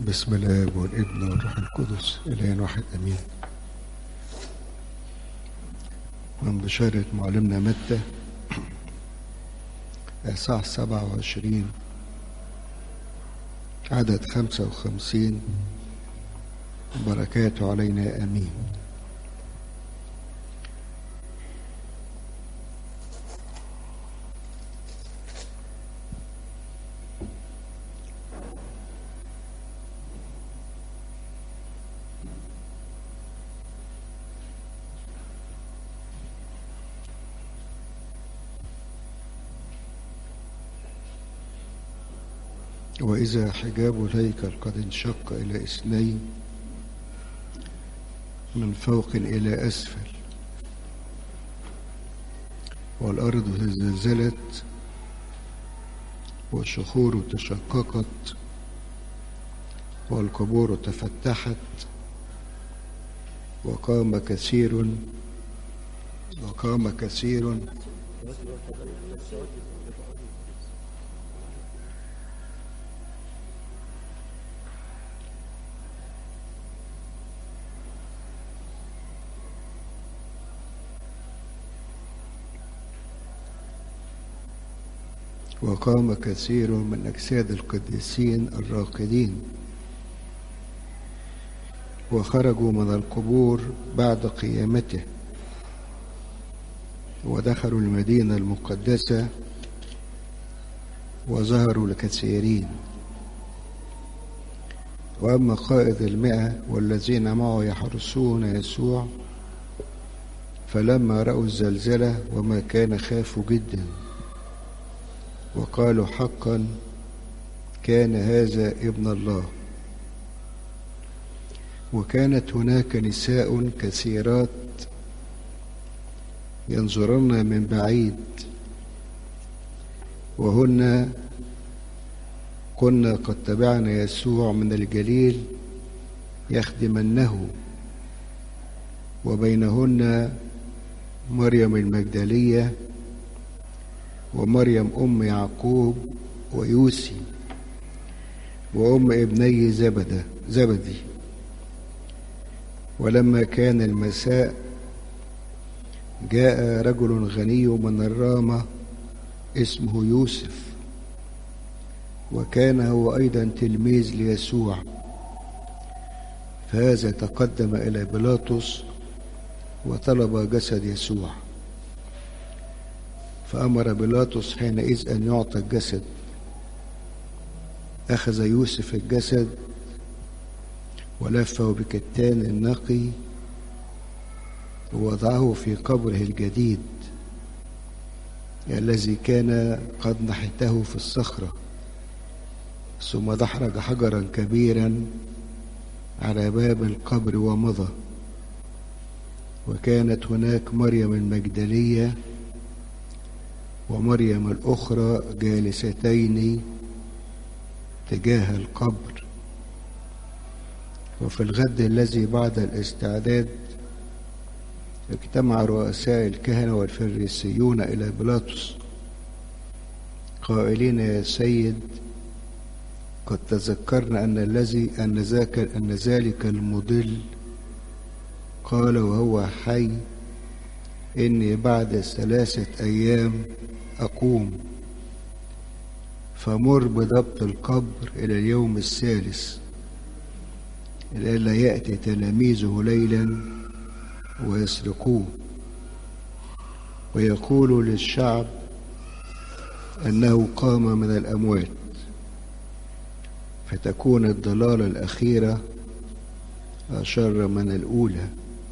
بسم الله والابن والروح القدس إله واحد أمين من بشارة معلمنا متى إصحاح سبعة وعشرين عدد خمسة وخمسين بركاته علينا آمين وإذا حجاب الهيكل قد انشق إلى اثنين من فوق إلى أسفل والأرض تزلزلت والشخور تشققت والقبور تفتحت وقام كثير وقام كثير وقام كثير من أجساد القديسين الراقدين وخرجوا من القبور بعد قيامته ودخلوا المدينة المقدسة وظهروا لكثيرين وأما قائد المئة والذين معه يحرسون يسوع فلما رأوا الزلزلة وما كان خافوا جداً وقالوا حقا كان هذا ابن الله وكانت هناك نساء كثيرات ينظرن من بعيد وهن كنا قد تبعنا يسوع من الجليل يخدمنه وبينهن مريم المجدليه ومريم أم يعقوب ويوسي وأم ابني زبدة زبدي ولما كان المساء جاء رجل غني من الرامة اسمه يوسف وكان هو أيضا تلميذ ليسوع فهذا تقدم إلى بيلاطس وطلب جسد يسوع فأمر بيلاطس حينئذ أن يعطى الجسد أخذ يوسف الجسد ولفه بكتان النقي ووضعه في قبره الجديد الذي كان قد نحته في الصخرة ثم دحرج حجرا كبيرا على باب القبر ومضى وكانت هناك مريم المجدليه ومريم الأخرى جالستين تجاه القبر وفي الغد الذي بعد الاستعداد اجتمع رؤساء الكهنة والفريسيون إلى بيلاطس قائلين يا سيد قد تذكرنا أن الذي أن ذاك أن ذلك المضل قال وهو حي إني بعد ثلاثة أيام أقوم فمر بضبط القبر إلى اليوم الثالث لئلا يأتي تلاميذه ليلا ويسرقوه ويقول للشعب أنه قام من الأموات فتكون الضلالة الأخيرة أشر من الأولى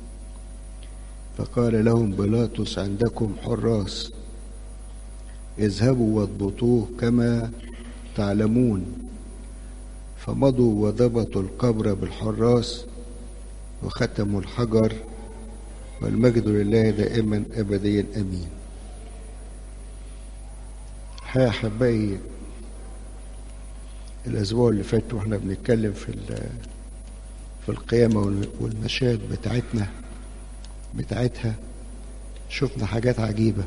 فقال لهم بيلاطس عندكم حراس اذهبوا واضبطوه كما تعلمون فمضوا وضبطوا القبر بالحراس وختموا الحجر والمجد لله دائما ابديا امين يا احبائي الاسبوع اللي فات واحنا بنتكلم في في القيامه والمشاهد بتاعتنا بتاعتها شفنا حاجات عجيبه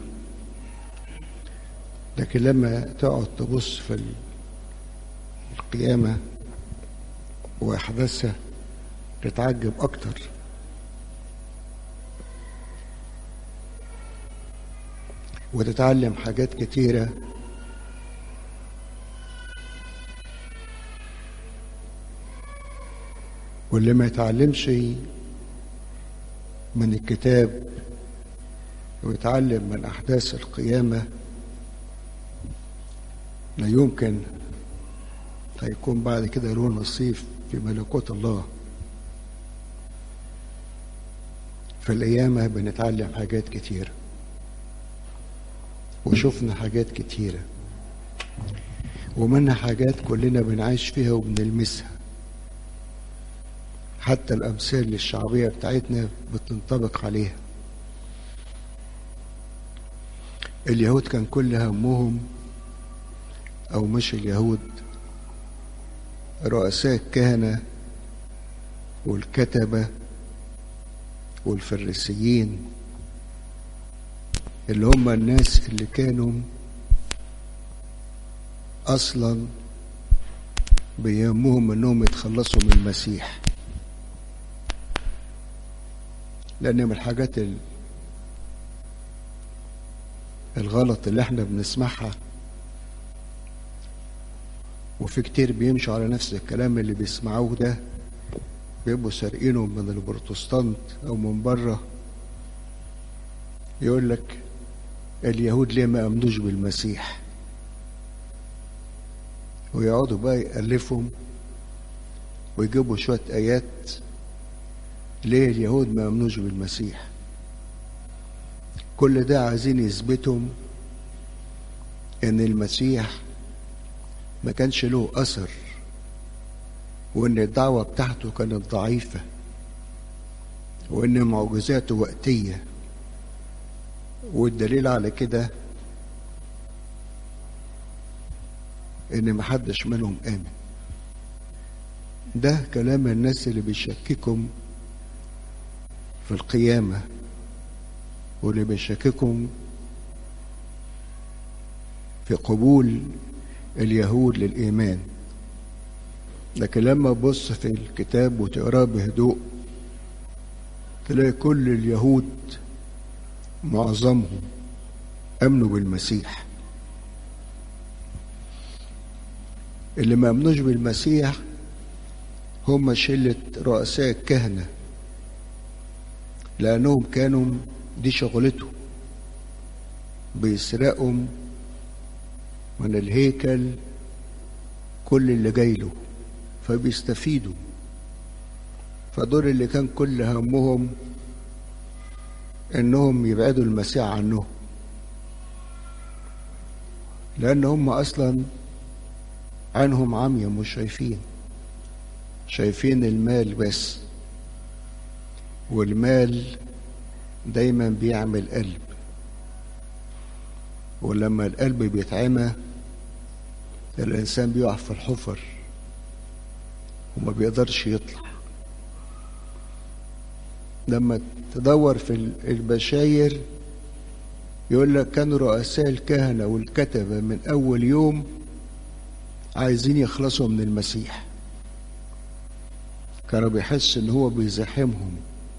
لكن لما تقعد تبص في القيامة وأحداثها تتعجب أكتر وتتعلم حاجات كتيرة واللي ما يتعلمش من الكتاب ويتعلم من أحداث القيامة لا يمكن هيكون بعد كده له نصيب في ملكوت الله في القيامة بنتعلم حاجات كتيرة وشفنا حاجات كتيرة ومنها حاجات كلنا بنعيش فيها وبنلمسها حتى الأمثال الشعبية بتاعتنا بتنطبق عليها اليهود كان كل همهم أو مش اليهود رؤساء الكهنة والكتبة والفريسيين اللي هم الناس اللي كانوا أصلا بيهمهم انهم يتخلصوا من المسيح لان من الحاجات الغلط اللي احنا بنسمعها وفي كتير بيمشوا على نفس الكلام اللي بيسمعوه ده بيبقوا سارقينه من البروتستانت او من بره يقول لك اليهود ليه ما امنوش بالمسيح ويقعدوا بقى يألفهم ويجيبوا شوية آيات ليه اليهود ما امنوش بالمسيح كل ده عايزين يثبتهم ان المسيح ما كانش له اثر وان الدعوة بتاعته كانت ضعيفة وان معجزاته وقتية والدليل على كده ان محدش منهم امن ده كلام الناس اللي بيشككم في القيامة واللي بيشككم في قبول اليهود للإيمان لكن لما تبص في الكتاب وتقراه بهدوء تلاقي كل اليهود معظمهم امنوا بالمسيح اللي ما امنوش بالمسيح هم شلة رؤساء الكهنة لأنهم كانوا دي شغلتهم بيسرقوا من الهيكل كل اللي جاي له فبيستفيدوا فدول اللي كان كل همهم انهم يبعدوا المسيح عنهم لان هم اصلا عينهم عمية مش شايفين شايفين المال بس والمال دايما بيعمل قلب ولما القلب بيتعمى الانسان بيقع في الحفر وما بيقدرش يطلع لما تدور في البشاير يقول لك كانوا رؤساء الكهنة والكتبة من أول يوم عايزين يخلصوا من المسيح كانوا بيحس إن هو بيزاحمهم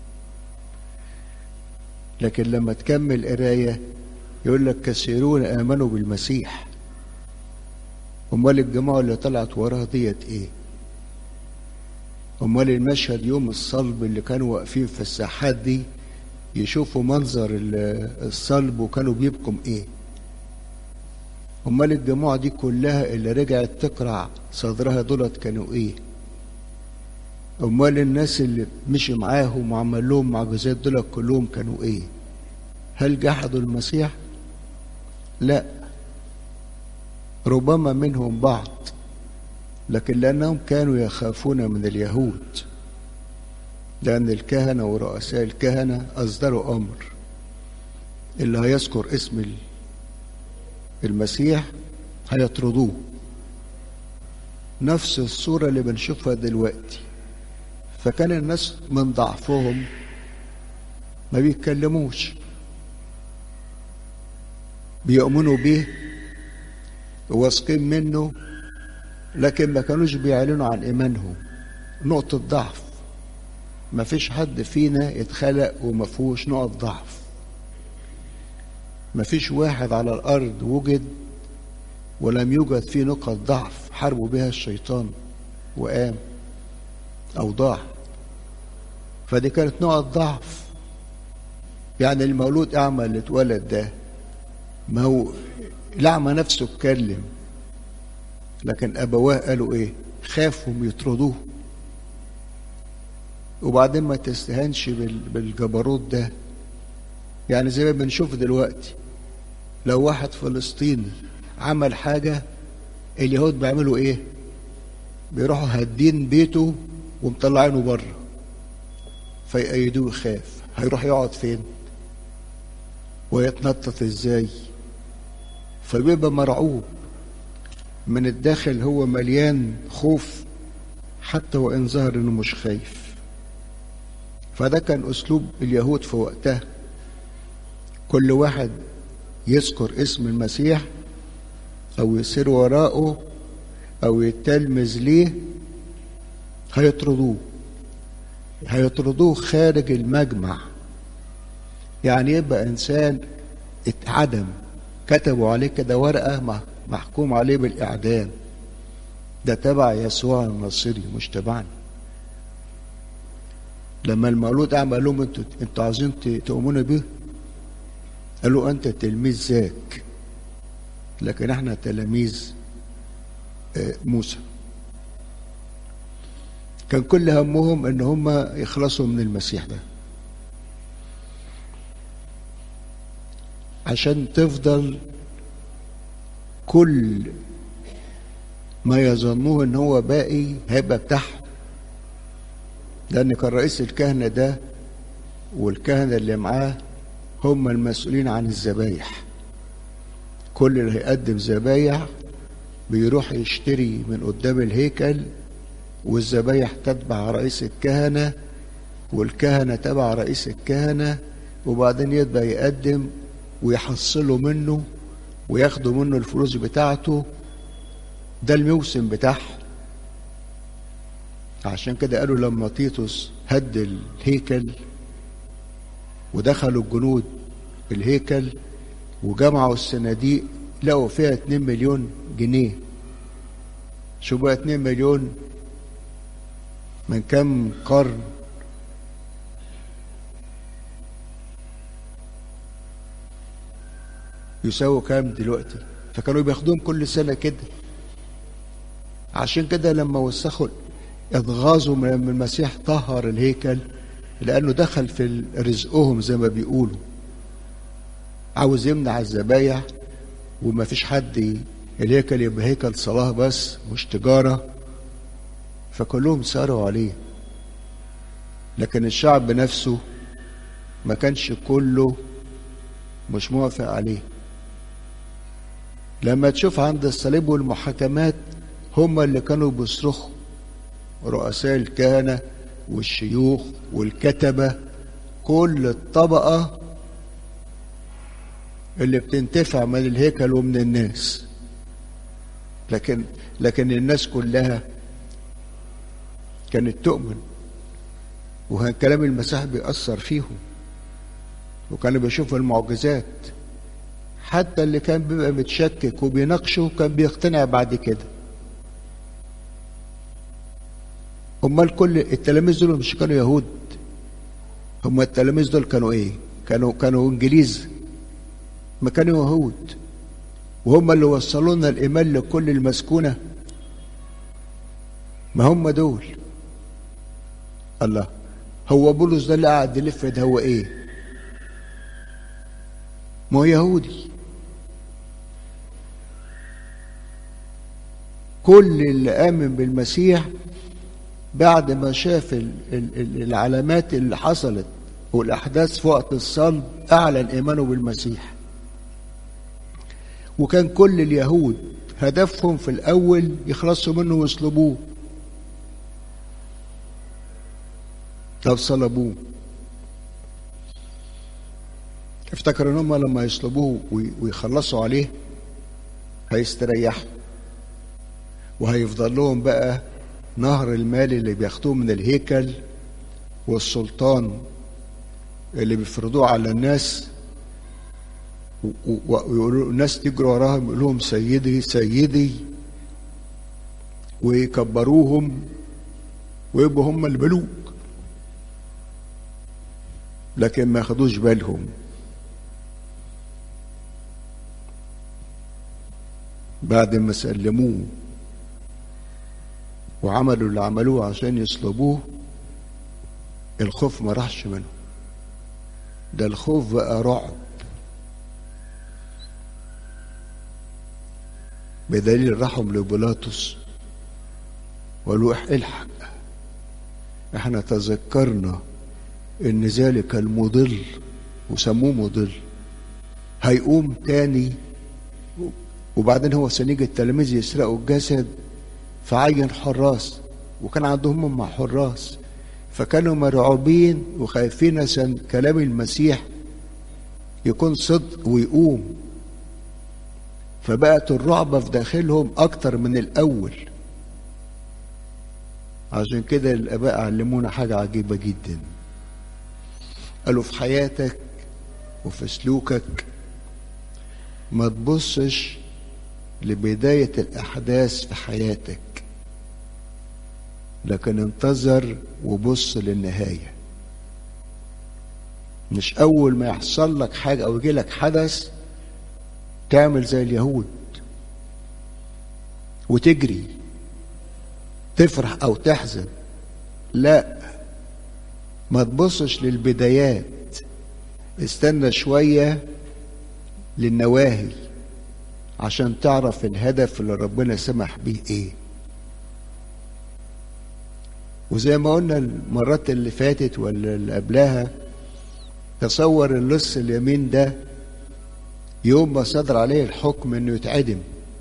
لكن لما تكمل قراية يقول لك كثيرون آمنوا بالمسيح أمال الجماعة اللي طلعت وراها ديت إيه؟ امال المشهد يوم الصلب اللي كانوا واقفين في الساحات دي يشوفوا منظر الصلب وكانوا بيبكم ايه امال الجماعه دي كلها اللي رجعت تقرع صدرها دولت كانوا ايه امال الناس اللي مشي معاهم وعمل لهم معجزات دولت كلهم كانوا ايه هل جحدوا المسيح لا ربما منهم بعض لكن لأنهم كانوا يخافون من اليهود لأن الكهنة ورؤساء الكهنة أصدروا أمر اللي هيذكر اسم المسيح هيطردوه نفس الصورة اللي بنشوفها دلوقتي فكان الناس من ضعفهم ما بيتكلموش بيؤمنوا بيه واثقين منه لكن ما كانوش بيعلنوا عن ايمانهم نقطة ضعف ما فيش حد فينا اتخلق وما فيهوش نقط ضعف ما فيش واحد على الأرض وجد ولم يوجد فيه نقط ضعف حاربوا بها الشيطان وقام أو ضاع فدي كانت نقط ضعف يعني المولود أعمى اللي اتولد ده ما هو الأعمى نفسه اتكلم لكن أبواه قالوا إيه خافوا يطردوه وبعدين ما تستهانش بالجبروت ده يعني زي ما بنشوف دلوقتي لو واحد فلسطيني عمل حاجة اليهود بيعملوا ايه بيروحوا هادين بيته ومطلعينه بره فيأيدوه يخاف هيروح يقعد فين ويتنطط ازاي فبيبقى مرعوب من الداخل هو مليان خوف حتى وان ظهر انه مش خايف فده كان اسلوب اليهود في وقتها كل واحد يذكر اسم المسيح او يسير وراءه او يتلمذ ليه هيطردوه هيطردوه خارج المجمع يعني يبقى انسان اتعدم كتبوا عليه كده ورقه محكوم عليه بالاعدام ده تبع يسوع الناصري مش تبعنا لما المولود اعمى قال لهم انتوا انتوا عايزين تؤمنوا بيه قالوا انت تلميذ ذاك لكن احنا تلاميذ موسى كان كل همهم ان هم يخلصوا من المسيح ده عشان تفضل كل ما يظنوه ان هو باقي هيبقى بتاعهم لان كان رئيس الكهنه ده والكهنه اللي معاه هم المسؤولين عن الذبايح كل اللي هيقدم ذبايح بيروح يشتري من قدام الهيكل والذبايح تتبع رئيس الكهنة والكهنة تبع رئيس الكهنة وبعدين يبقى يقدم ويحصلوا منه وياخدوا منه الفلوس بتاعته ده الموسم بتاعهم عشان كده قالوا لما تيتوس هد الهيكل ودخلوا الجنود الهيكل وجمعوا الصناديق لقوا فيها 2 مليون جنيه شو بقى 2 مليون من كم قرن يساووا كام دلوقتي فكانوا بياخدوهم كل سنة كده عشان كده لما وسخوا اتغاظوا من المسيح طهر الهيكل لأنه دخل في رزقهم زي ما بيقولوا عاوز يمنع الذبايح وما فيش حد الهيكل يبقى هيكل صلاة بس مش تجارة فكلهم ساروا عليه لكن الشعب نفسه ما كانش كله مش موافق عليه لما تشوف عند الصليب والمحاكمات هم اللي كانوا بيصرخوا رؤساء الكهنة والشيوخ والكتبة كل الطبقة اللي بتنتفع من الهيكل ومن الناس لكن لكن الناس كلها كانت تؤمن وكان كلام المسيح بيأثر فيهم وكانوا بيشوفوا المعجزات حتى اللي كان بيبقى متشكك وبيناقشه كان بيقتنع بعد كده امال كل التلاميذ دول مش كانوا يهود هم التلاميذ دول كانوا ايه كانوا كانوا انجليز ما كانوا يهود وهم اللي وصلوا لنا الايمان لكل المسكونه ما هم دول الله هو بولس ده اللي قاعد يلف ده هو ايه ما هو يهودي كل اللي آمن بالمسيح بعد ما شاف ال ال العلامات اللي حصلت والأحداث في وقت الصلب أعلن إيمانه بالمسيح وكان كل اليهود هدفهم في الأول يخلصوا منه ويصلبوه طب صلبوه افتكر ان هم لما يصلبوه ويخلصوا عليه هيستريحوا وهيفضل لهم بقى نهر المال اللي بياخدوه من الهيكل والسلطان اللي بيفرضوه على الناس ويقولوا الناس تجري وراهم يقول لهم سيدي سيدي ويكبروهم ويبقوا هم الملوك لكن ما ياخدوش بالهم بعد ما سلموه وعملوا اللي عملوه عشان يصلبوه الخوف ما راحش منه ده الخوف بقى رعب بدليل راحوا لبيلاطس وقالوا الحق احنا تذكرنا ان ذلك المضل وسموه مضل هيقوم تاني وبعدين هو سنيج التلاميذ يسرقوا الجسد فعين حراس وكان عندهم هم حراس فكانوا مرعوبين وخايفين عشان كلام المسيح يكون صدق ويقوم فبقت الرعبة في داخلهم أكتر من الأول عشان كده الآباء علمونا حاجة عجيبة جدا قالوا في حياتك وفي سلوكك ما تبصش لبداية الأحداث في حياتك لكن انتظر وبص للنهاية مش أول ما يحصل لك حاجة أو يجي لك حدث تعمل زي اليهود وتجري تفرح أو تحزن لا ما تبصش للبدايات استنى شوية للنواهي عشان تعرف الهدف اللي ربنا سمح بيه ايه وزي ما قلنا المرات اللي فاتت ولا اللي قبلها تصور اللص اليمين ده يوم ما صدر عليه الحكم انه يتعدم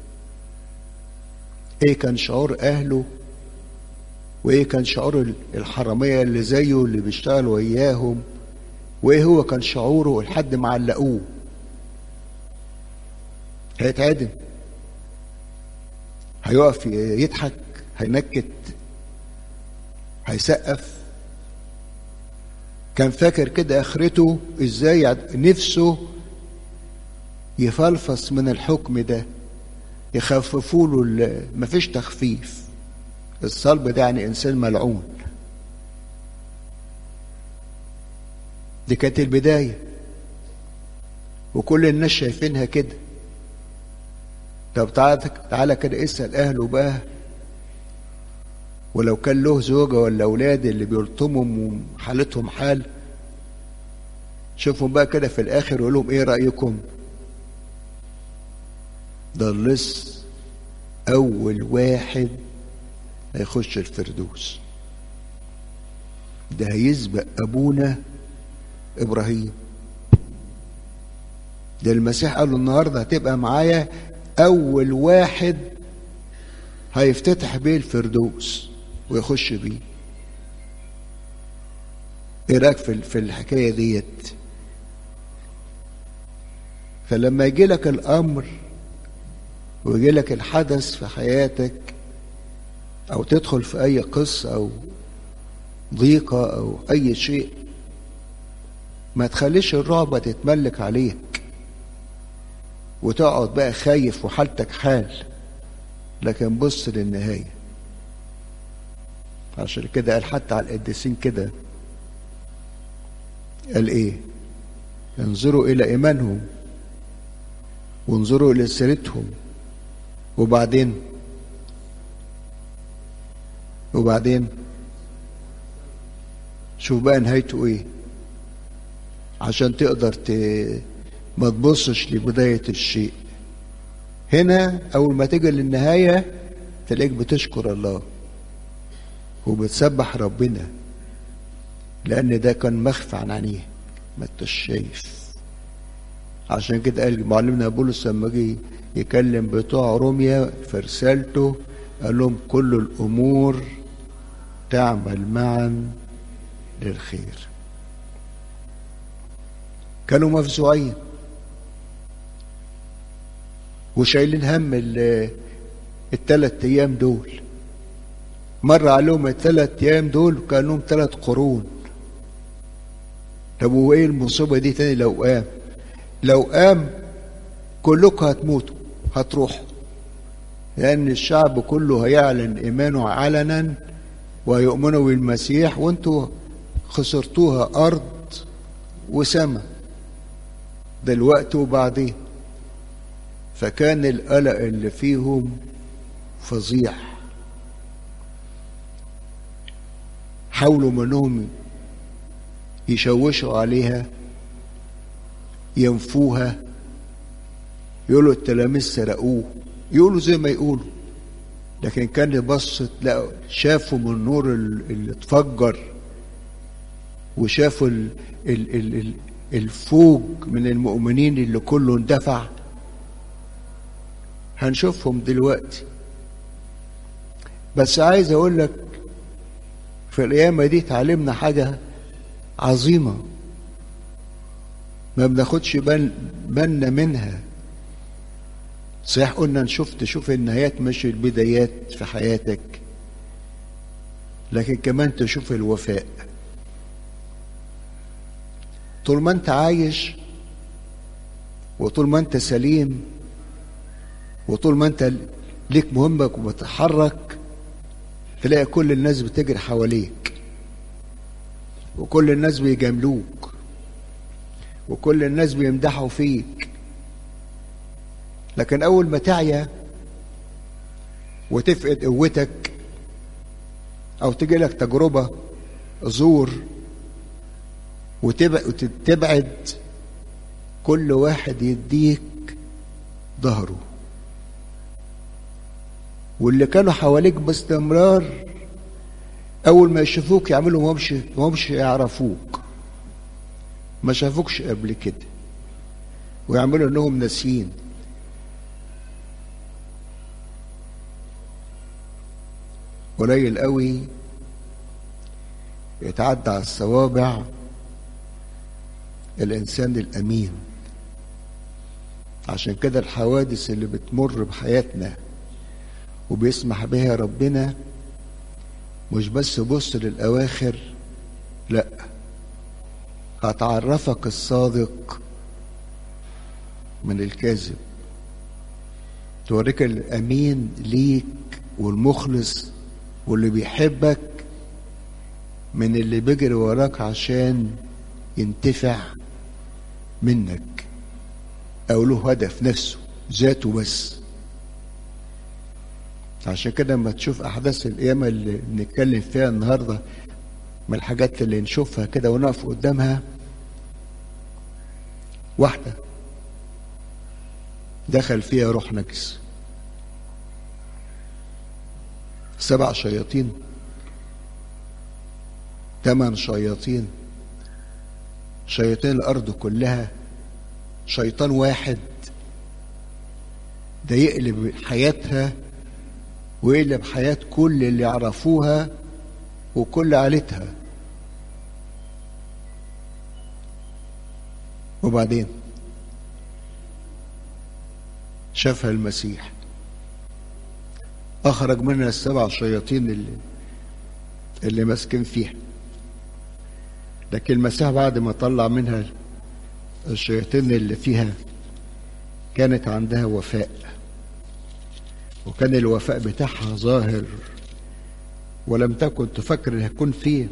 ايه كان شعور اهله وايه كان شعور الحراميه اللي زيه اللي بيشتغلوا وياهم وايه هو كان شعوره لحد ما علقوه هيتعدم هيقف يضحك هينكت هيسقف كان فاكر كده اخرته ازاي نفسه يفلفص من الحكم ده يخففوا له مفيش تخفيف الصلب ده يعني انسان ملعون دي كانت البدايه وكل الناس شايفينها كده طب تعالى تعالى كده اسال اهله بقى ولو كان له زوجه ولا اولاد اللي بيلطمهم وحالتهم حال شوفهم بقى كده في الاخر يقول لهم ايه رايكم ده اللص اول واحد هيخش الفردوس ده هيسبق ابونا ابراهيم ده المسيح قال له النهارده هتبقى معايا اول واحد هيفتتح بيه الفردوس ويخش بيه ايه رايك في في الحكايه ديت فلما يجي لك الامر ويجي لك الحدث في حياتك او تدخل في اي قصه او ضيقه او اي شيء ما تخليش الرعبه تتملك عليك وتقعد بقى خايف وحالتك حال لكن بص للنهايه عشان كده قال حتى على القديسين كده قال ايه انظروا الى ايمانهم وانظروا الى سيرتهم وبعدين وبعدين شوف بقى نهايته ايه عشان تقدر ت... ما تبصش لبداية الشيء هنا أول ما تيجي للنهاية تلاقيك بتشكر الله وبتسبح ربنا لأن ده كان مخفى عن عينيه ما انتش شايف عشان كده قال معلمنا بولس لما جه يكلم بتوع روميا في رسالته قال لهم كل الأمور تعمل معا للخير كانوا مفزوعين وشايلين هم الثلاث ايام دول مر عليهم الثلاث ايام دول كانهم ثلاث قرون طب وايه المصيبه دي تاني لو قام لو قام كلكم هتموتوا هتروحوا لان الشعب كله هيعلن ايمانه علنا ويؤمنوا بالمسيح وانتوا خسرتوها ارض وسماء دلوقتي وبعدين فكان القلق اللي فيهم فظيع حاولوا منهم يشوشوا عليها ينفوها يقولوا التلاميذ سرقوه يقولوا زي ما يقولوا لكن كان يبص لا شافوا من النور اللي اتفجر وشافوا ال ال ال ال الفوج من المؤمنين اللي كله اندفع هنشوفهم دلوقتي بس عايز اقول لك في الايام دي اتعلمنا حاجه عظيمه ما بناخدش بال بالنا منها صحيح قلنا نشوف تشوف النهايات مش البدايات في حياتك لكن كمان تشوف الوفاء طول ما انت عايش وطول ما انت سليم وطول ما انت ليك مهمك وبتتحرك تلاقي كل الناس بتجري حواليك وكل الناس بيجاملوك وكل الناس بيمدحوا فيك لكن اول ما تعيا وتفقد قوتك او تجي لك تجربه زور وتبعد كل واحد يديك ظهره واللي كانوا حواليك باستمرار اول ما يشوفوك يعملوا ما همش ما همش يعرفوك ما شافوكش قبل كده ويعملوا انهم ناسيين قليل قوي يتعدى على الصوابع الانسان الامين عشان كده الحوادث اللي بتمر بحياتنا وبيسمح بها ربنا مش بس بص للاواخر لا هتعرفك الصادق من الكاذب توريك الامين ليك والمخلص واللي بيحبك من اللي بيجري وراك عشان ينتفع منك او له هدف نفسه ذاته بس عشان كده لما تشوف احداث القيامه اللي بنتكلم فيها النهارده من الحاجات اللي نشوفها كده ونقف قدامها واحده دخل فيها روح نجس سبع شياطين ثمان شياطين شياطين الارض كلها شيطان واحد ده يقلب حياتها ويقلب حياة كل اللي يعرفوها وكل عيلتها وبعدين شافها المسيح أخرج منها السبع شياطين اللي اللي ماسكين فيها لكن المسيح بعد ما طلع منها الشياطين اللي فيها كانت عندها وفاء وكان الوفاء بتاعها ظاهر ولم تكن تفكر ان هيكون فيه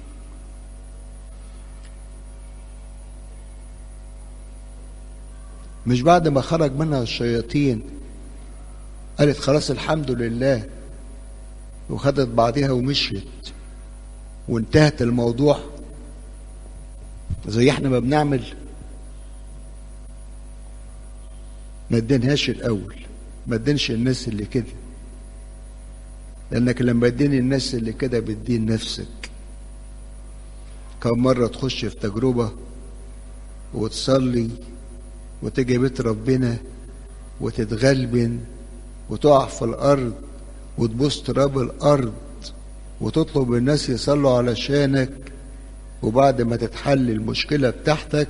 مش بعد ما خرج منها الشياطين قالت خلاص الحمد لله وخدت بعضها ومشيت وانتهت الموضوع زي احنا ما بنعمل ما ادينهاش الاول ما ادينش الناس اللي كده لانك لما اديني الناس اللي كده بتدين نفسك كم مرة تخش في تجربة وتصلي وتجي بيت ربنا وتتغلبن وتقع في الأرض وتبوس تراب الأرض وتطلب الناس يصلوا علشانك وبعد ما تتحل المشكلة بتاعتك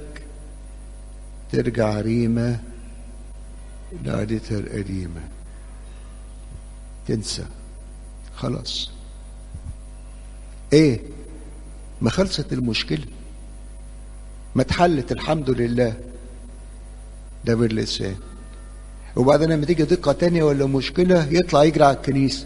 ترجع ريمة لعادتها القديمة تنسى خلاص ايه ما خلصت المشكلة ما اتحلت الحمد لله ده باللسان وبعدين لما تيجي دقة تانية ولا مشكلة يطلع يجري على الكنيسة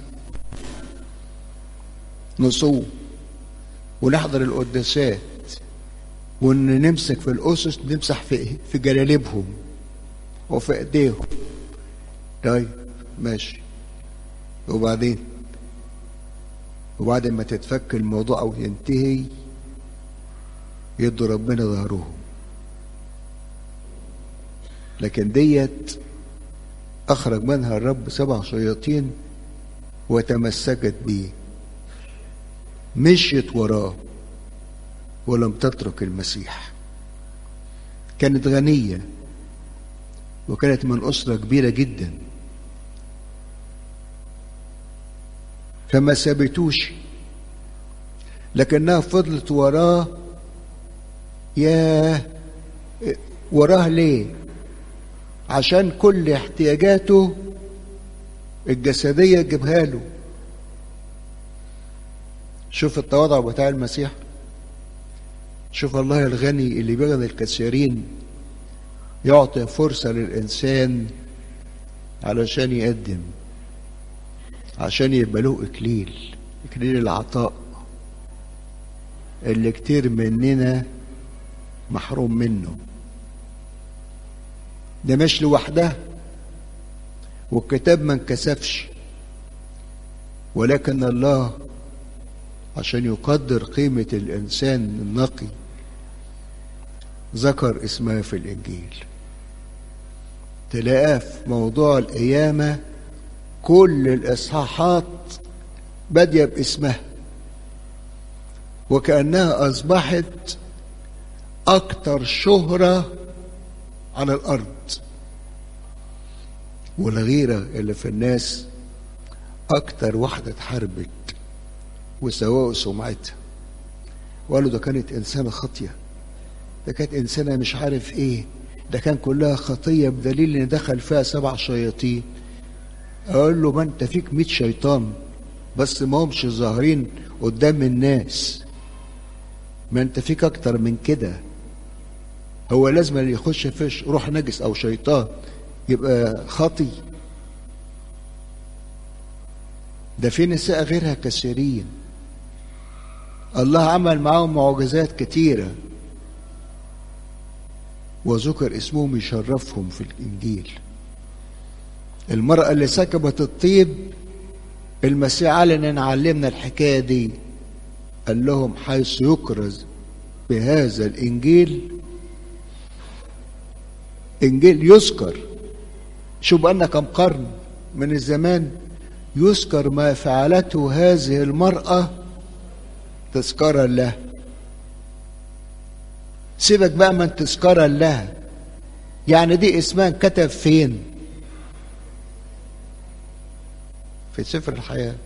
نصوم ونحضر القداسات وان نمسك في الاسس نمسح في في جلاليبهم وفي ايديهم طيب ماشي وبعدين وبعد ما تتفك الموضوع او ينتهي يدوا ربنا ظهرهم لكن ديت اخرج منها الرب سبع شياطين وتمسكت بيه مشيت وراه ولم تترك المسيح كانت غنية وكانت من أسرة كبيرة جدا فما سابتوش لكنها فضلت وراه يا وراه ليه عشان كل احتياجاته الجسدية جابها له شوف التواضع بتاع المسيح شوف الله الغني اللي بيغني الكثيرين يعطي فرصة للإنسان علشان يقدم عشان يبقى له إكليل إكليل العطاء اللي كتير مننا محروم منه ده مش لوحدها والكتاب ما انكسفش ولكن الله عشان يقدر قيمة الإنسان النقي ذكر اسمها في الإنجيل تلاقاه في موضوع القيامة كل الإصحاحات بادية باسمها وكأنها أصبحت أكثر شهرة على الأرض والغيرة اللي في الناس أكتر واحدة اتحاربت وسواء سمعتها وقالوا ده كانت إنسانة خاطية ده كانت إنسانة مش عارف إيه ده كان كلها خطية بدليل إن دخل فيها سبع شياطين أقول له ما أنت فيك مئة شيطان بس ما همش ظاهرين قدام الناس ما أنت فيك أكتر من كده هو لازم اللي يخش فيش روح نجس أو شيطان يبقى خاطي ده في نساء غيرها كثيرين الله عمل معاهم معجزات كتيرة وذكر اسمهم يشرفهم في الإنجيل المرأة اللي سكبت الطيب المسيح علنا نعلمنا الحكاية دي قال لهم حيث يكرز بهذا الإنجيل إنجيل يذكر شو بقالنا كم قرن من الزمان يذكر ما فعلته هذه المرأة تذكارا له سيبك بقى من تذكارا لها يعني دي اسمها كتب فين في سفر الحياة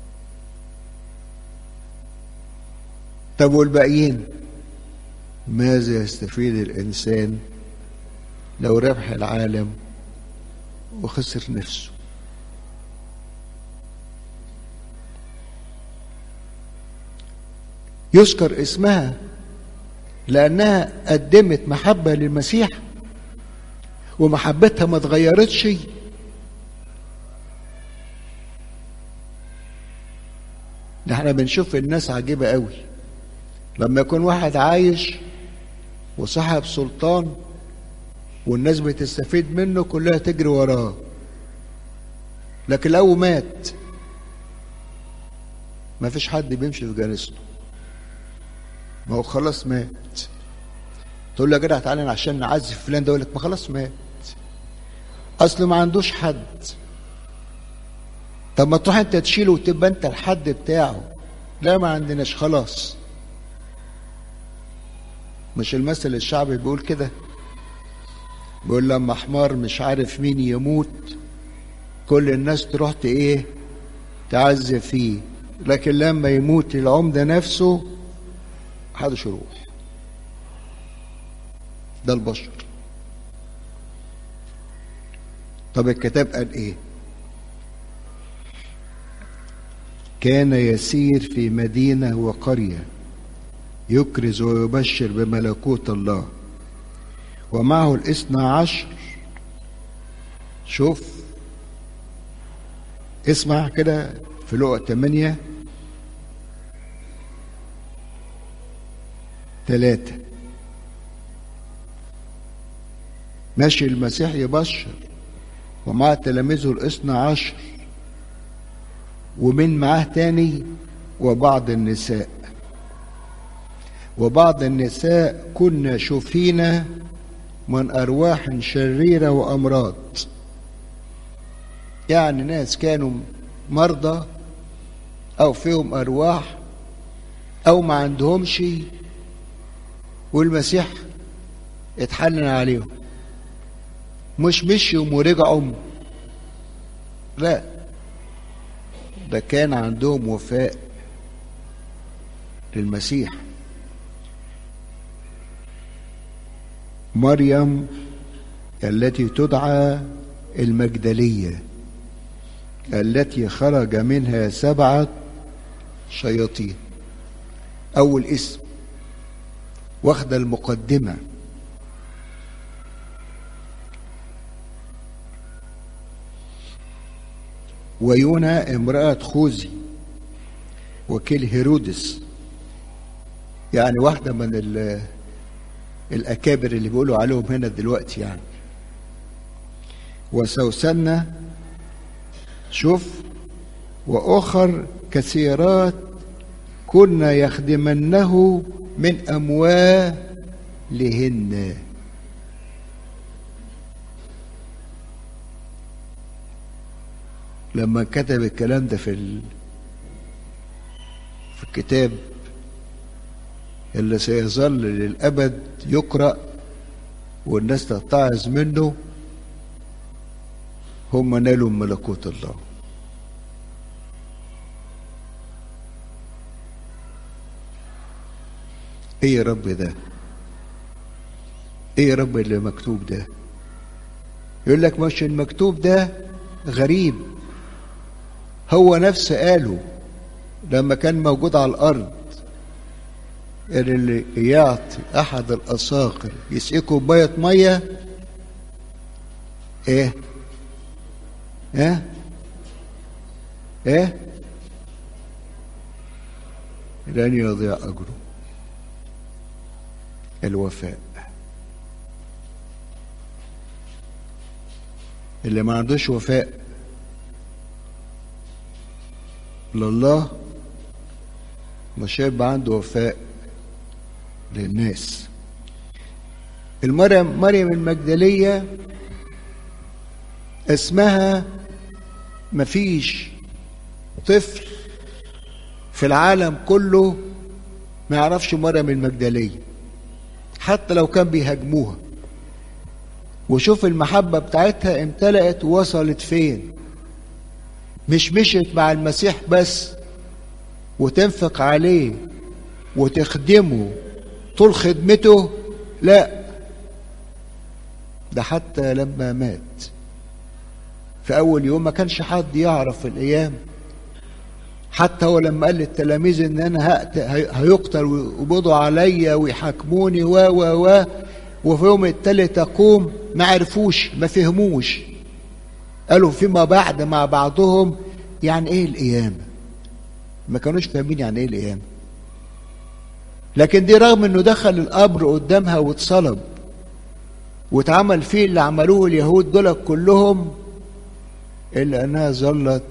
طب والباقيين ماذا يستفيد الإنسان لو ربح العالم وخسر نفسه يذكر اسمها لأنها قدمت محبة للمسيح ومحبتها ما اتغيرتش ده احنا بنشوف الناس عجيبة قوي لما يكون واحد عايش وصاحب سلطان والناس بتستفيد منه كلها تجري وراه لكن لو مات ما فيش حد بيمشي في جنازته ما هو خلاص مات تقول له يا جدع تعالى عشان نعزف فلان ده يقول لك ما خلاص مات اصله ما عندوش حد طب ما تروح انت تشيله وتبقى انت الحد بتاعه لا ما عندناش خلاص مش المثل الشعبي بيقول كده بيقول لما حمار مش عارف مين يموت كل الناس تروح ايه تعزف فيه لكن لما يموت العمدة نفسه محدش يروح ده البشر طب الكتاب قال ايه كان يسير في مدينة وقرية يكرز ويبشر بملكوت الله ومعه الاثنى عشر شوف اسمع كده في لقى 8 ثلاثة ماشي المسيح يبشر ومع تلاميذه الاثنى عشر ومن معاه تاني وبعض النساء وبعض النساء كنا شفينا من أرواح شريرة وأمراض يعني ناس كانوا مرضى أو فيهم أرواح أو ما عندهمش والمسيح اتحنن عليهم مش مشيوا ورجعوا لا ده كان عندهم وفاء للمسيح مريم التي تدعى المجدليه التي خرج منها سبعه شياطين اول اسم واخده المقدمه ويونا امرأة خوذي وكيل هيرودس يعني واحدة من الأكابر اللي بيقولوا عليهم هنا دلوقتي يعني وسوسنة شوف وأخر كثيرات كنا يخدمنه من أموالهن لما كتب الكلام ده في ال... في الكتاب اللي سيظل للأبد يقرأ والناس تتعظ منه هم نالوا ملكوت الله ايه يا رب ده ايه يا رب اللي مكتوب ده يقول لك مش المكتوب ده غريب هو نفسه قاله لما كان موجود على الارض اللي يعطي احد الاساقر يسقيه كوبايه ميه ايه ايه ايه لن يضيع اجره الوفاء اللي ما عندوش وفاء لله مش هيبقى عنده وفاء للناس المريم مريم المجدلية اسمها مفيش طفل في العالم كله ما يعرفش مريم المجدلية حتى لو كان بيهاجموها وشوف المحبة بتاعتها امتلأت ووصلت فين مش مشيت مع المسيح بس وتنفق عليه وتخدمه طول خدمته لا ده حتى لما مات في أول يوم ما كانش حد يعرف الأيام حتى هو لما قال للتلاميذ ان انا هيقتل ويقبضوا عليا ويحاكموني و و و وفي يوم التالت اقوم ما عرفوش ما فهموش قالوا فيما بعد مع بعضهم يعني ايه القيامة ما كانوش فاهمين يعني ايه القيامة لكن دي رغم انه دخل القبر قدامها واتصلب واتعمل فيه اللي عملوه اليهود دول كلهم الا انها ظلت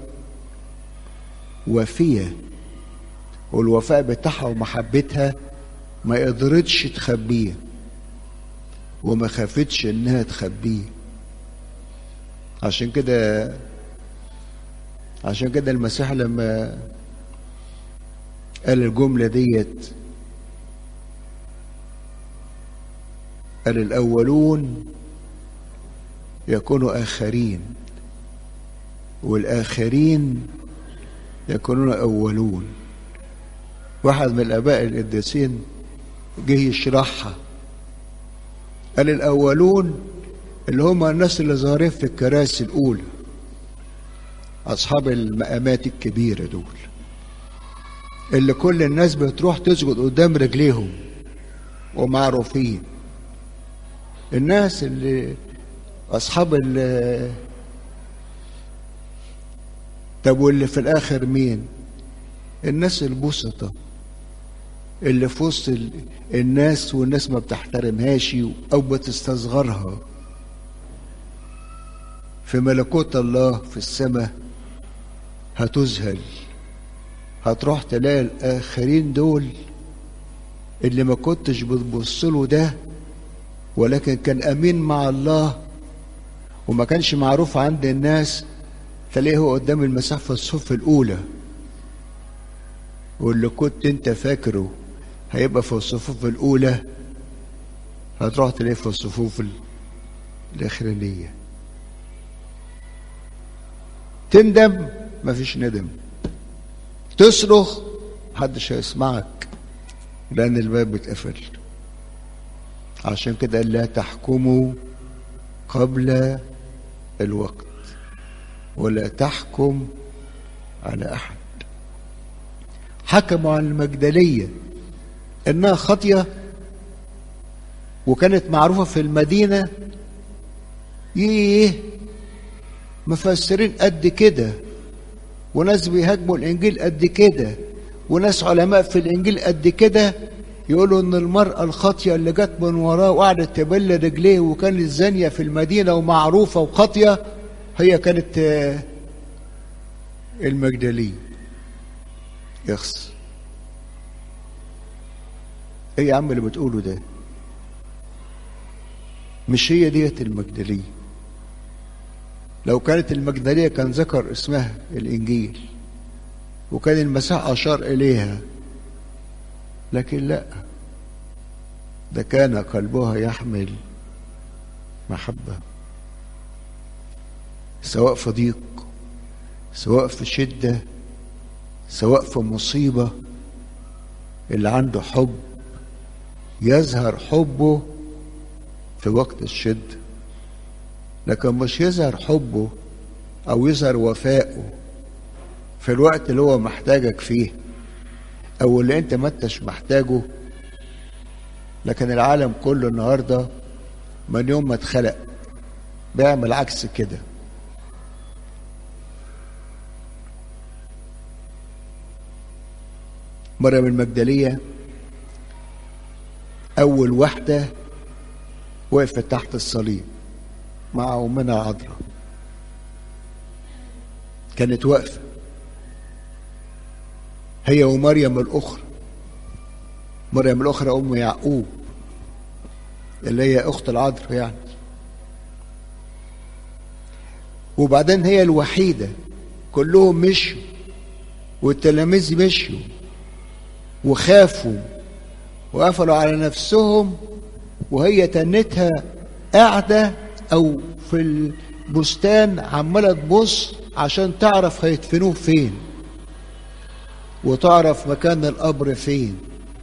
وفية والوفاء بتاعها ومحبتها ما قدرتش تخبيه وما خافتش انها تخبيه عشان كده عشان كده المسيح لما قال الجملة ديت قال الأولون يكونوا آخرين والآخرين يكونون أولون واحد من الآباء القديسين جه يشرحها قال الأولون اللي هم الناس اللي ظاهرين في الكراسي الأولى أصحاب المقامات الكبيرة دول اللي كل الناس بتروح تسجد قدام رجليهم ومعروفين الناس اللي اصحاب ال طب واللي في الاخر مين الناس البسطة اللي في وسط ال- الناس والناس ما بتحترمهاش او بتستصغرها في ملكوت الله في السماء هتذهل هتروح تلاقي الاخرين دول اللي ما كنتش بتبص له ده ولكن كان امين مع الله وما كانش معروف عند الناس تلاقيه هو قدام المسيح في الصف الاولى واللي كنت انت فاكره هيبقى في الصفوف الاولى هتروح تلاقيه في الصفوف ال- الاخرانيه تندم مفيش ندم تصرخ محدش هيسمعك لان الباب اتقفل عشان كده قال لا تحكموا قبل الوقت ولا تحكم على احد حكموا على المجدليه انها خاطيه وكانت معروفه في المدينه ايه مفسرين قد كده وناس بيهاجموا الانجيل قد كده وناس علماء في الانجيل قد كده يقولوا ان المراه الخاطيه اللي جت من وراه وقعدت تبل رجليه وكانت زانيه في المدينه ومعروفه وخاطيه هي كانت آه، المجدليه يخص ايه يا عم اللي بتقوله ده مش هي ديت المجدليه لو كانت المجدليه كان ذكر اسمها الانجيل وكان المسيح اشار اليها لكن لا ده كان قلبها يحمل محبه سواء في ضيق سواء في شده سواء في مصيبه اللي عنده حب يظهر حبه في وقت الشده لكن مش يظهر حبه او يظهر وفائه في الوقت اللي هو محتاجك فيه او اللي انت ما انتش محتاجه لكن العالم كله النهارده من يوم ما اتخلق بيعمل عكس كده مريم المجدلية أول واحدة وقفت تحت الصليب مع أمنا عذراء كانت واقفة هي ومريم الأخرى مريم الأخرى أم يعقوب اللي هي أخت العذراء يعني وبعدين هي الوحيدة كلهم مشوا والتلاميذ مشوا وخافوا وقفلوا على نفسهم وهي تنتها قاعدة أو في البستان عمالة تبص عشان تعرف هيدفنوه فين وتعرف مكان القبر فين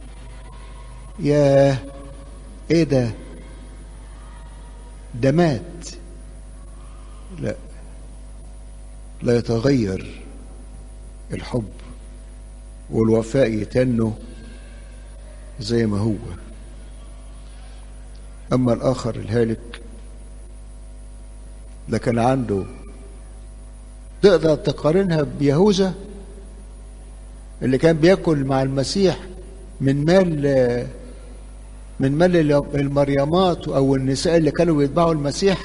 ياه ايه ده ده مات لا لا يتغير الحب والوفاء يتنه زي ما هو اما الاخر الهالك ده كان عنده تقدر تقارنها بيهوذا اللي كان بياكل مع المسيح من مال من مال المريمات او النساء اللي كانوا بيتبعوا المسيح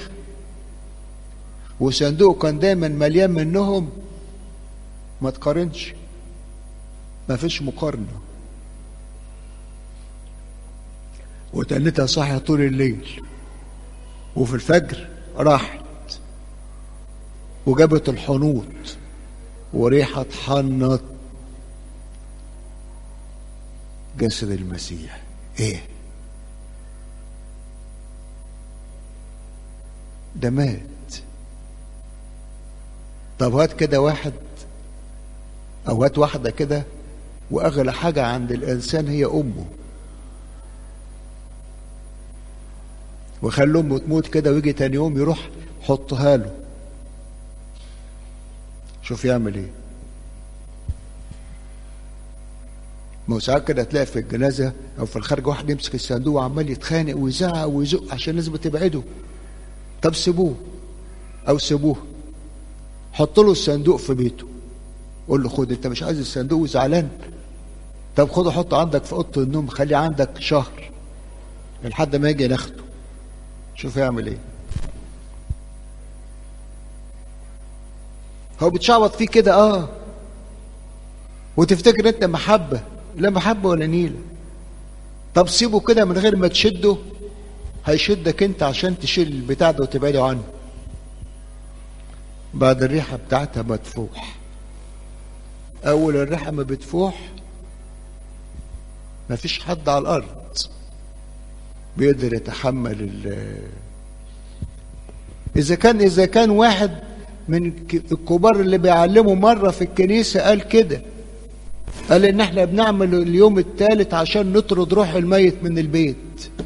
وصندوقه كان دايما مليان منهم ما تقارنش ما فيش مقارنة وتنتها صاحية طول الليل وفي الفجر راحت وجابت الحنوط وريحة حنط جسد المسيح ايه ده مات طب هات كده واحد او هات واحده كده واغلى حاجه عند الانسان هي امه وخلي امه تموت كده ويجي تاني يوم يروح حطها له شوف يعمل ايه ما هو ساعات كده تلاقي في الجنازه او في الخارج واحد يمسك الصندوق وعمال يتخانق ويزعق ويزق عشان الناس بتبعده طب سيبوه او سيبوه حط له الصندوق في بيته قول له خد انت مش عايز الصندوق وزعلان طب خده حطه عندك في اوضه النوم خليه عندك شهر لحد ما يجي ناخده شوف يعمل ايه هو بتشعبط فيه كده اه وتفتكر انت محبه لا محبه ولا نيله طب سيبه كده من غير ما تشده هيشدك انت عشان تشيل البتاع ده وتبعده عنه بعد الريحه بتاعتها ما تفوح اول الريحه ما بتفوح ما فيش حد على الارض بيقدر يتحمل ال اذا كان اذا كان واحد من الكبار اللي بيعلموا مره في الكنيسه قال كده قال ان احنا بنعمل اليوم الثالث عشان نطرد روح الميت من البيت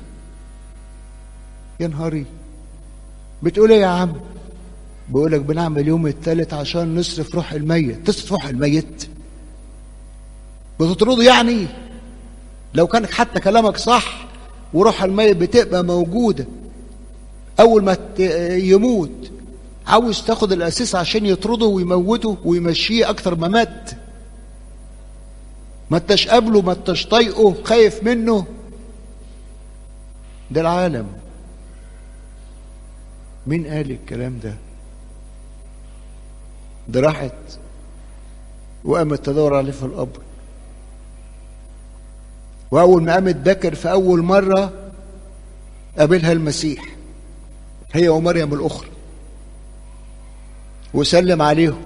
يا نهاري بتقول ايه يا عم بقول لك بنعمل اليوم الثالث عشان نصرف روح الميت تصرف روح الميت بتطرده يعني لو كان حتى كلامك صح وروح الميت بتبقى موجوده اول ما يموت عاوز تاخد الاساس عشان يطرده ويموته ويمشيه اكتر ما مات ما انتش قابله ما انتش طايقه خايف منه ده العالم مين قال الكلام ده ده راحت وقامت تدور عليه في القبر واول ما قامت بكر في اول مره قابلها المسيح هي ومريم الاخرى وسلم عليهم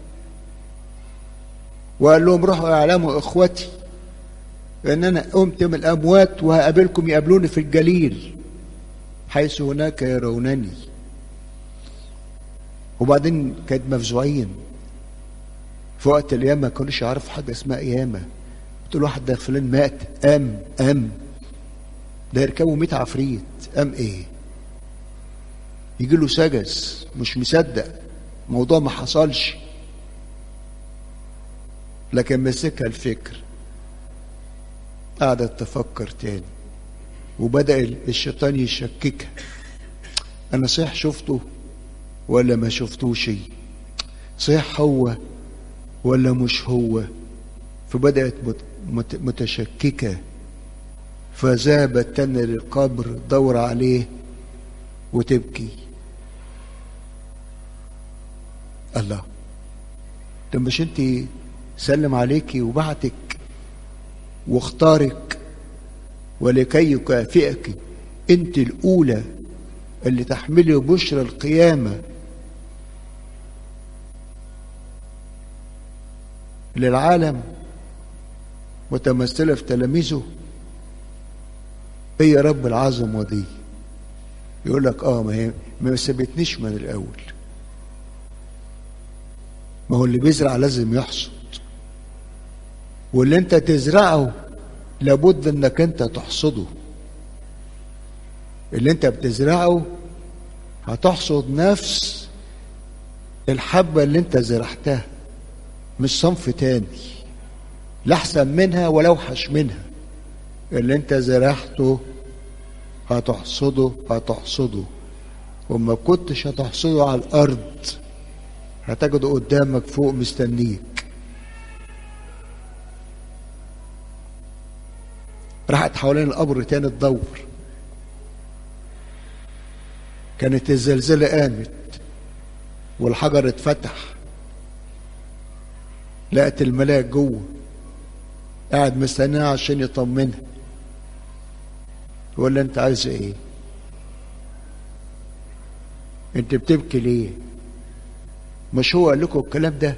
وقال لهم روحوا اعلموا اخوتي ان انا قمت من الاموات وهقابلكم يقابلوني في الجليل حيث هناك يرونني وبعدين كانت مفزوعين في وقت القيامة ما كانوش يعرفوا حاجة اسمها قيامة قلت له واحد ده فلان مات قام قام ده يركبوا 100 عفريت قام ايه يجي له سجس مش مصدق موضوع ما حصلش لكن مسكها الفكر قعدت تفكر تاني وبدأ الشيطان يشككها أنا صحيح شفته ولا ما شفتوش صحيح هو ولا مش هو فبدأت متشككة فذهبت تاني للقبر دور عليه وتبكي الله طب مش انت سلم عليكي وبعتك واختارك ولكي يكافئك انت الاولى اللي تحملي بشرى القيامه للعالم متمثله في تلاميذه ايه يا رب العظمه دي يقول لك اه ما هي ما سابتنيش من الاول ما هو اللي بيزرع لازم يحصد واللي انت تزرعه لابد انك انت تحصده اللي انت بتزرعه هتحصد نفس الحبة اللي انت زرعتها مش صنف تاني لا احسن منها ولا اوحش منها اللي انت زرعته هتحصده هتحصده وما كنتش هتحصده على الارض هتجده قدامك فوق مستنيك راحت حوالين القبر تاني تدور كانت الزلزلة قامت والحجر اتفتح لقت الملاك جوه قاعد مستنيها عشان يطمنها ولا انت عايز ايه انت بتبكي ليه مش هو قال لكم الكلام ده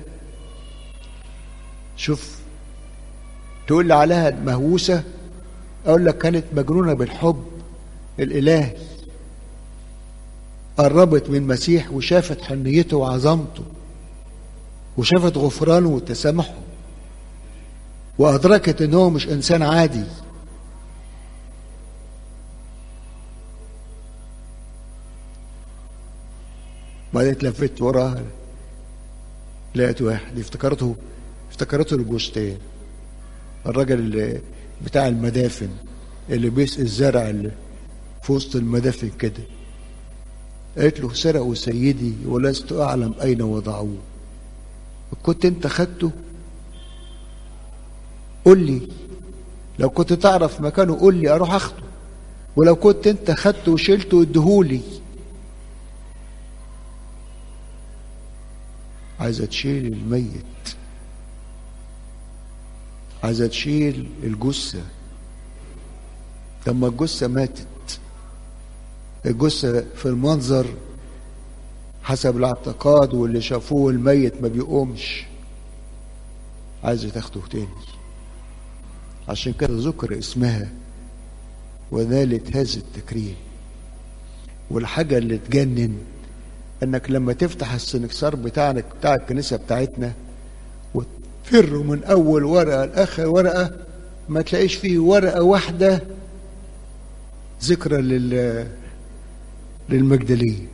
شوف تقول لي عليها مهووسة اقول لك كانت مجنونة بالحب الالهي قربت من المسيح وشافت حنيته وعظمته وشافت غفرانه وتسامحه وأدركت إن هو مش إنسان عادي بعدين اتلفت وراها لقيت واحد افتكرته افتكرته البستان الراجل اللي بتاع المدافن اللي بيسقي الزرع اللي في وسط المدافن كده قالت له سرقوا سيدي ولست أعلم أين وضعوه كنت أنت خدته قول لي لو كنت تعرف مكانه قول لي أروح أخده ولو كنت أنت خدته وشيلته اديهولي عايزة تشيل الميت عايزة تشيل الجثة لما الجثة ماتت الجثة في المنظر حسب الاعتقاد واللي شافوه الميت ما بيقومش عايزة تاخده تاني عشان كده ذكر اسمها ونالت هذا التكريم والحاجة اللي تجنن انك لما تفتح السنكسار بتاعك بتاع الكنيسة بتاعتنا وتفر من اول ورقة لاخر ورقة ما تلاقيش فيه ورقة واحدة ذكرى لل للمجدلية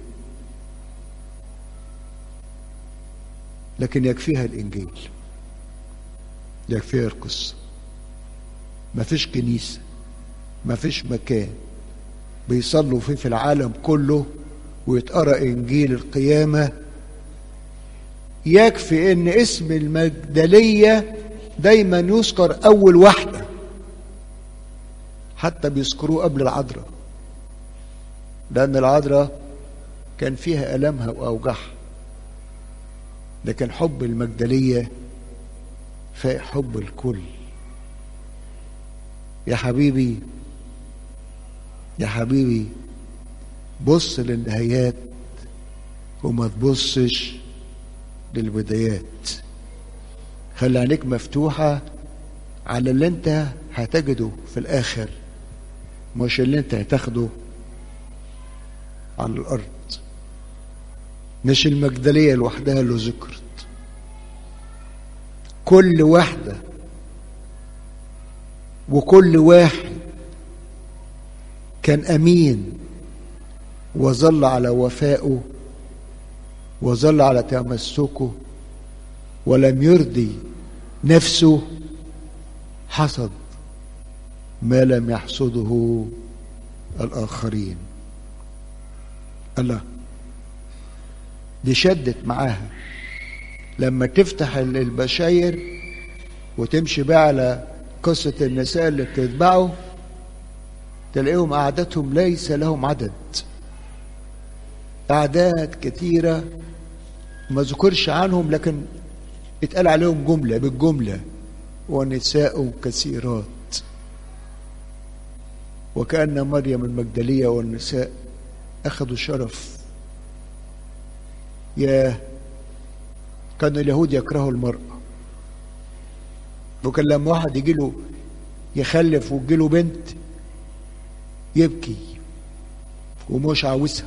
لكن يكفيها الإنجيل يكفيها القصة ما فيش كنيسة ما فيش مكان بيصلوا فيه في العالم كله ويتقرأ إنجيل القيامة يكفي إن اسم المجدلية دايما يذكر أول واحدة حتى بيذكروه قبل العذراء لأن العذراء كان فيها ألمها وأوجاعها لكن حب المجدلية فاق حب الكل يا حبيبي يا حبيبي بص للنهايات وما تبصش للبدايات خلي عينيك مفتوحة على اللي انت هتجده في الآخر مش اللي انت هتاخده على الأرض مش المجدلية لوحدها اللي ذكرت كل واحدة وكل واحد كان أمين وظل على وفائه وظل على تمسكه ولم يرضي نفسه حصد ما لم يحصده الآخرين الله دي شدت معاها لما تفتح البشاير وتمشي بقى على قصة النساء اللي بتتبعه تلاقيهم أعدادهم ليس لهم عدد أعداد كثيرة ما ذكرش عنهم لكن اتقال عليهم جملة بالجملة ونساء كثيرات وكأن مريم المجدلية والنساء أخذوا شرف يا كان اليهود يكرهوا المرأة وكان لما واحد يجي له يخلف وتجي له بنت يبكي ومش عاوزها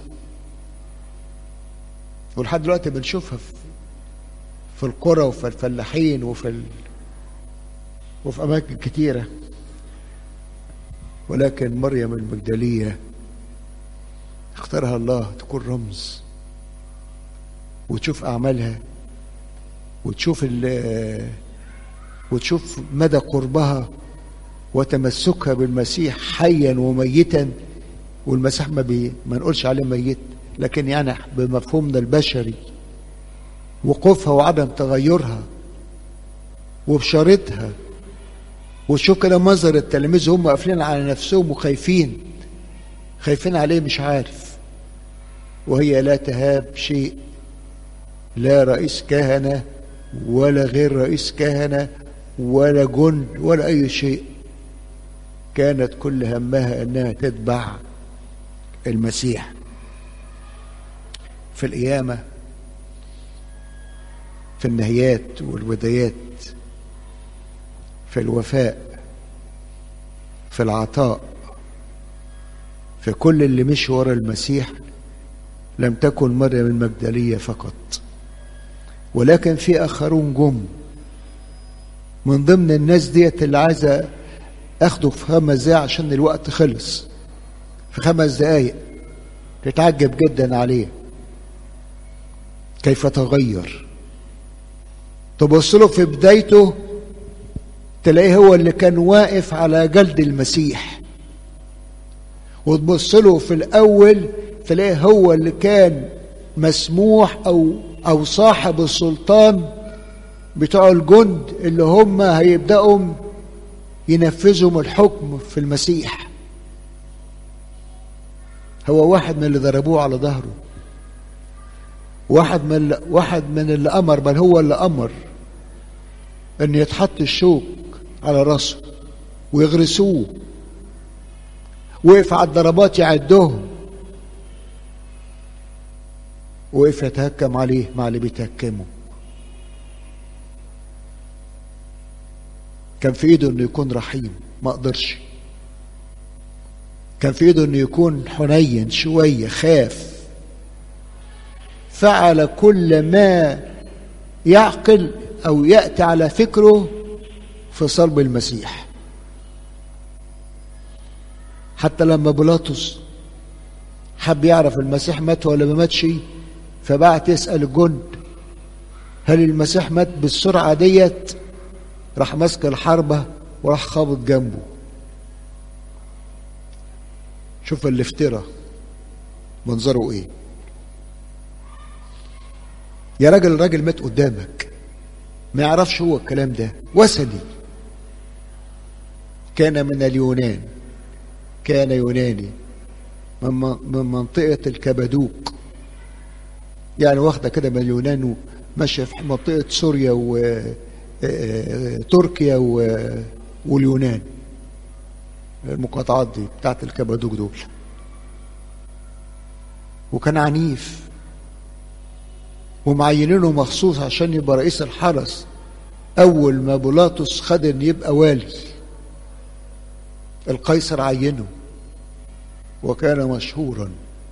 ولحد دلوقتي بنشوفها في, في القرى وفي الفلاحين وفي ال... وفي أماكن كتيرة ولكن مريم المجدلية اختارها الله تكون رمز وتشوف أعمالها وتشوف وتشوف مدى قربها وتمسكها بالمسيح حيا وميتا والمسيح ما, بي ما نقولش عليه ميت لكن يعني بمفهومنا البشري وقوفها وعدم تغيرها وبشارتها وشوف كده منظر التلاميذ هم قافلين على نفسهم وخايفين خايفين عليه مش عارف وهي لا تهاب شيء لا رئيس كهنة ولا غير رئيس كهنة ولا جند ولا أي شيء كانت كل همها أنها تتبع المسيح في القيامة في النهايات والبدايات في الوفاء في العطاء في كل اللي مشي ورا المسيح لم تكن مريم المجدلية فقط ولكن في آخرون جم من ضمن الناس ديت اللي عايزة أخده في خمس دقايق عشان الوقت خلص في خمس دقايق تتعجب جدا عليه كيف تغير تبص له في بدايته تلاقيه هو اللي كان واقف على جلد المسيح وتبص له في الأول تلاقيه هو اللي كان مسموح أو أو صاحب السلطان بتوع الجند اللي هم هيبدأوا ينفذوا الحكم في المسيح هو واحد من اللي ضربوه على ظهره واحد من اللي واحد من اللي امر بل هو اللي امر ان يتحط الشوك على راسه ويغرسوه وقف على الضربات يعدهم وقف يتهكم عليه مع اللي بيتهكمه كان في ايده انه يكون رحيم ما قدرش كان في ايده انه يكون حنين شويه خاف فعل كل ما يعقل او ياتي على فكره في صلب المسيح حتى لما بيلاطس حب يعرف المسيح مات ولا ما ماتش فبعت يسال الجند هل المسيح مات بالسرعه ديت راح ماسك الحربه وراح خابط جنبه شوف الافتراء منظره ايه يا راجل الراجل مات قدامك ما يعرفش هو الكلام ده وثني كان من اليونان كان يوناني من من منطقة الكبدوك يعني واخدة كده من اليونان وماشية في منطقة سوريا وتركيا واليونان المقاطعات دي بتاعت الكبدوك دول وكان عنيف ومعينينه مخصوص عشان يبقى رئيس الحرس اول ما بيلاطس خد ان يبقى والي القيصر عينه وكان مشهورا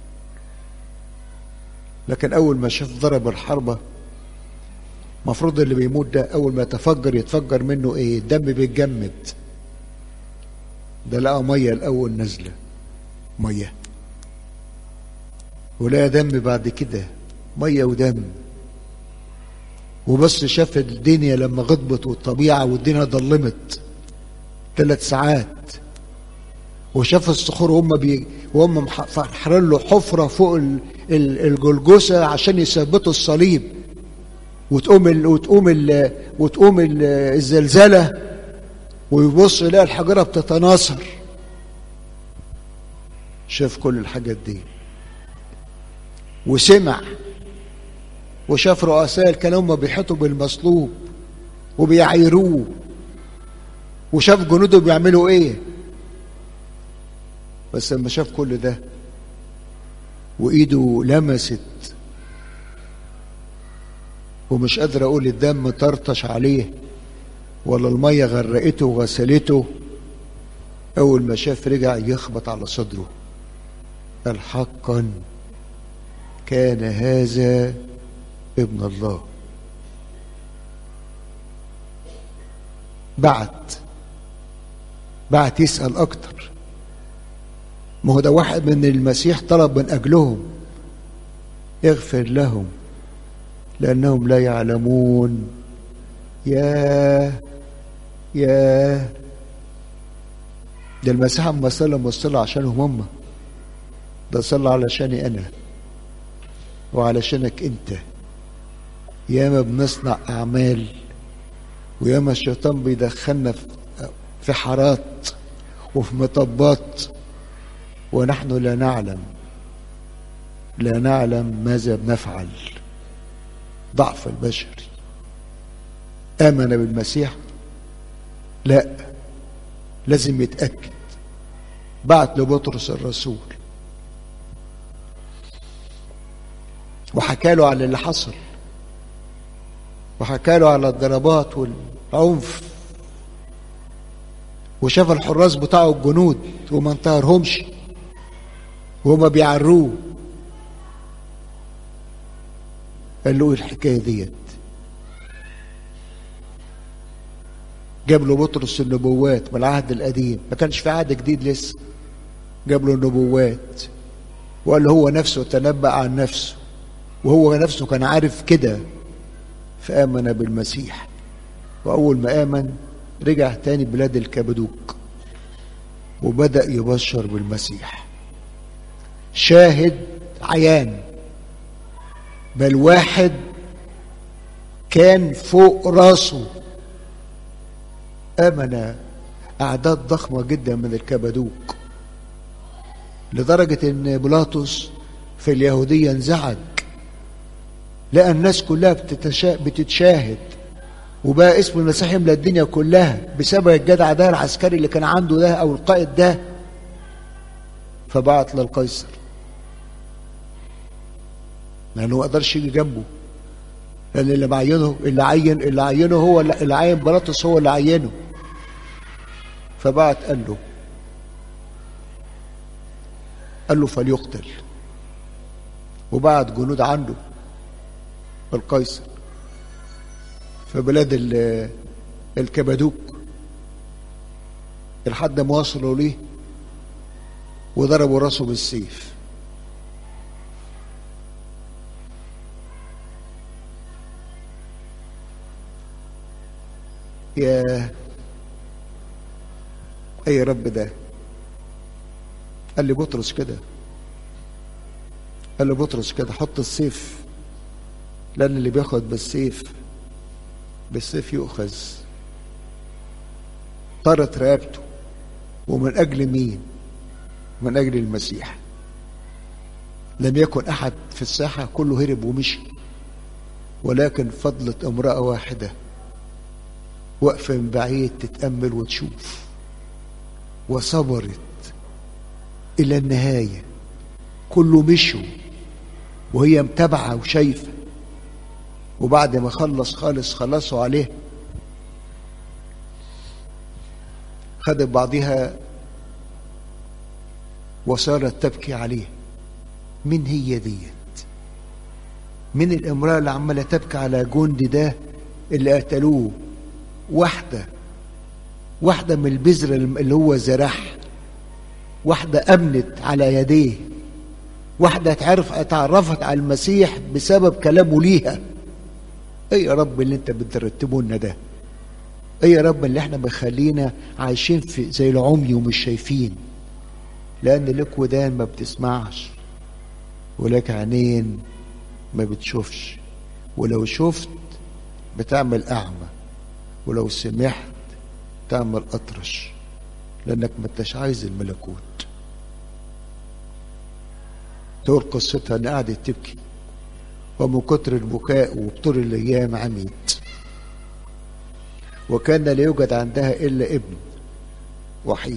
لكن اول ما شاف ضرب الحربه مفروض اللي بيموت ده اول ما يتفجر يتفجر منه ايه الدم بيتجمد ده لقى ميه الاول نازله ميه ولقى دم بعد كده ميه ودم وبس شاف الدنيا لما غضبت والطبيعه والدنيا ضلمت ثلاث ساعات وشاف الصخور وهم بي وهم حرين له حفره فوق الجلجسه عشان يثبتوا الصليب وتقوم ال وتقوم ال وتقوم ال الزلزله ويبص يلاقي الحجره بتتناثر شاف كل الحاجات دي وسمع وشاف رؤساء كانوا هم بيحيطوا بالمصلوب وبيعايروه وشاف جنوده بيعملوا ايه بس لما شاف كل ده وايده لمست ومش قادر اقول الدم طرطش عليه ولا الميه غرقته وغسلته اول ما شاف رجع يخبط على صدره قال حقا كان هذا ابن الله بعت بعت يسأل أكتر ما هو ده واحد من المسيح طلب من أجلهم اغفر لهم لأنهم لا يعلمون يا يا ده المسيح اما صلى ما صلى عشانهم هم ده صلى علشاني أنا وعلشانك أنت ياما بنصنع أعمال وياما الشيطان بيدخلنا في حارات وفي مطبات ونحن لا نعلم لا نعلم ماذا بنفعل ضعف البشري آمن بالمسيح لا لازم يتأكد بعت لبطرس الرسول وحكى له على اللي حصل وحكى له على الضربات والعنف وشاف الحراس بتاعه الجنود وما انتهرهمش وهما بيعروه قال له ايه الحكايه ديت جاب له بطرس النبوات من العهد القديم ما كانش في عهد جديد لسه جاب له النبوات وقال له هو نفسه تنبأ عن نفسه وهو نفسه كان عارف كده فآمن بالمسيح وأول ما آمن رجع تاني بلاد الكبدوك وبدأ يبشر بالمسيح شاهد عيان بل واحد كان فوق راسه امن اعداد ضخمه جدا من الكبدوك لدرجه ان بيلاطس في اليهوديه انزعج لقى الناس كلها بتتشا... بتتشاهد وبقى اسم المسيح يملى الدنيا كلها بسبب الجدع ده العسكري اللي كان عنده ده او القائد ده فبعت للقيصر لانه ما قدرش يجي جنبه لان اللي معينه اللي عين اللي عينه هو اللي عين بيلاطس هو اللي عينه فبعت قال له قال له فليقتل وبعت جنود عنده القيصر في بلاد الكبدوك لحد ما وصلوا ليه وضربوا راسه بالسيف يا اي رب ده قال لي بطرس كده قال لي بطرس كده حط السيف لان اللي بياخد بالسيف بالسيف يؤخذ طرت رقبته ومن اجل مين من اجل المسيح لم يكن احد في الساحه كله هرب ومشي ولكن فضلت امراه واحده واقفه من بعيد تتامل وتشوف وصبرت الى النهايه كله مشوا وهي متابعه وشايفه وبعد ما خلص خالص خلصوا عليه خدت بعضها وصارت تبكي عليه من هي ديت من الامرأة اللي عمالة تبكي على جندي ده اللي قتلوه واحدة واحدة من البذرة اللي هو زرعها واحدة أمنت على يديه واحدة تعرف اتعرفت على المسيح بسبب كلامه ليها ايه يا رب اللي انت بترتبه لنا ده ايه يا رب اللي احنا مخلينا عايشين في زي العمي ومش شايفين لان لك ودان ما بتسمعش ولك عينين ما بتشوفش ولو شفت بتعمل اعمى ولو سمحت تعمل اطرش لانك ما انتش عايز الملكوت تقول قصتها ان قعدت تبكي ومن كتر البكاء وبطول الايام عميت وكان لا يوجد عندها الا ابن وحيد